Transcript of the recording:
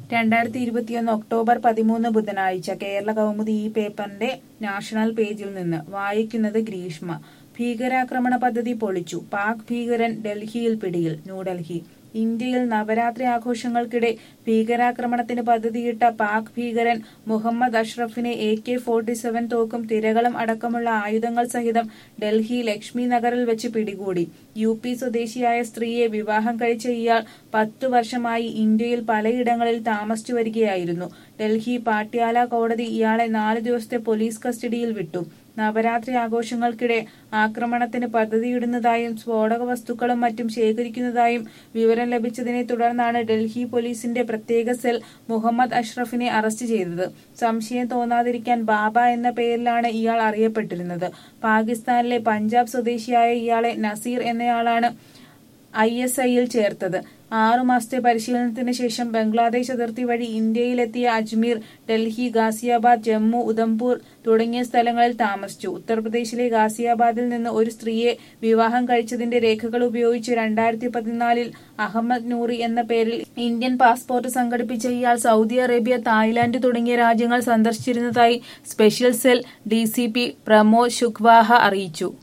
രണ്ടായിരത്തി ഇരുപത്തിയൊന്ന് ഒക്ടോബർ പതിമൂന്ന് ബുധനാഴ്ച കേരള കൗമുദി ഈ പേപ്പറിന്റെ നാഷണൽ പേജിൽ നിന്ന് വായിക്കുന്നത് ഗ്രീഷ്മ ഭീകരാക്രമണ പദ്ധതി പൊളിച്ചു പാക് ഭീകരൻ ഡൽഹിയിൽ പിടിയിൽ ന്യൂഡൽഹി ഇന്ത്യയിൽ നവരാത്രി ആഘോഷങ്ങൾക്കിടെ ഭീകരാക്രമണത്തിന് പദ്ധതിയിട്ട പാക് ഭീകരൻ മുഹമ്മദ് അഷ്റഫിനെ എ കെ ഫോർട്ടി സെവൻ തോക്കും തിരകളും അടക്കമുള്ള ആയുധങ്ങൾ സഹിതം ഡൽഹി ലക്ഷ്മി നഗറിൽ വെച്ച് പിടികൂടി യു പി സ്വദേശിയായ സ്ത്രീയെ വിവാഹം കഴിച്ച ഇയാൾ പത്തു വർഷമായി ഇന്ത്യയിൽ പലയിടങ്ങളിൽ താമസിച്ചു വരികയായിരുന്നു ഡൽഹി പാട്യാല കോടതി ഇയാളെ നാല് ദിവസത്തെ പോലീസ് കസ്റ്റഡിയിൽ വിട്ടു നവരാത്രി ആഘോഷങ്ങൾക്കിടെ ആക്രമണത്തിന് പദ്ധതിയിടുന്നതായും സ്ഫോടക വസ്തുക്കളും മറ്റും ശേഖരിക്കുന്നതായും വിവരം ലഭിച്ചതിനെ തുടർന്നാണ് ഡൽഹി പോലീസിന്റെ പ്രത്യേക സെൽ മുഹമ്മദ് അഷ്റഫിനെ അറസ്റ്റ് ചെയ്തത് സംശയം തോന്നാതിരിക്കാൻ ബാബ എന്ന പേരിലാണ് ഇയാൾ അറിയപ്പെട്ടിരുന്നത് പാകിസ്ഥാനിലെ പഞ്ചാബ് സ്വദേശിയായ ഇയാളെ നസീർ എന്നയാളാണ് ഐ എസ് ഐയിൽ ചേർത്തത് ആറു മാസത്തെ പരിശീലനത്തിന് ശേഷം ബംഗ്ലാദേശ് അതിർത്തി വഴി ഇന്ത്യയിലെത്തിയ അജ്മീർ ഡൽഹി ഗാസിയാബാദ് ജമ്മു ഉധംപൂർ തുടങ്ങിയ സ്ഥലങ്ങളിൽ താമസിച്ചു ഉത്തർപ്രദേശിലെ ഗാസിയാബാദിൽ നിന്ന് ഒരു സ്ത്രീയെ വിവാഹം കഴിച്ചതിന്റെ രേഖകൾ ഉപയോഗിച്ച് രണ്ടായിരത്തി പതിനാലിൽ അഹമ്മദ് നൂറി എന്ന പേരിൽ ഇന്ത്യൻ പാസ്പോർട്ട് സംഘടിപ്പിച്ച ഇയാൾ സൗദി അറേബ്യ തായ്ലാന്റ് തുടങ്ങിയ രാജ്യങ്ങൾ സന്ദർശിച്ചിരുന്നതായി special cell D C P Pramod Shukwaha അറിയിച്ചു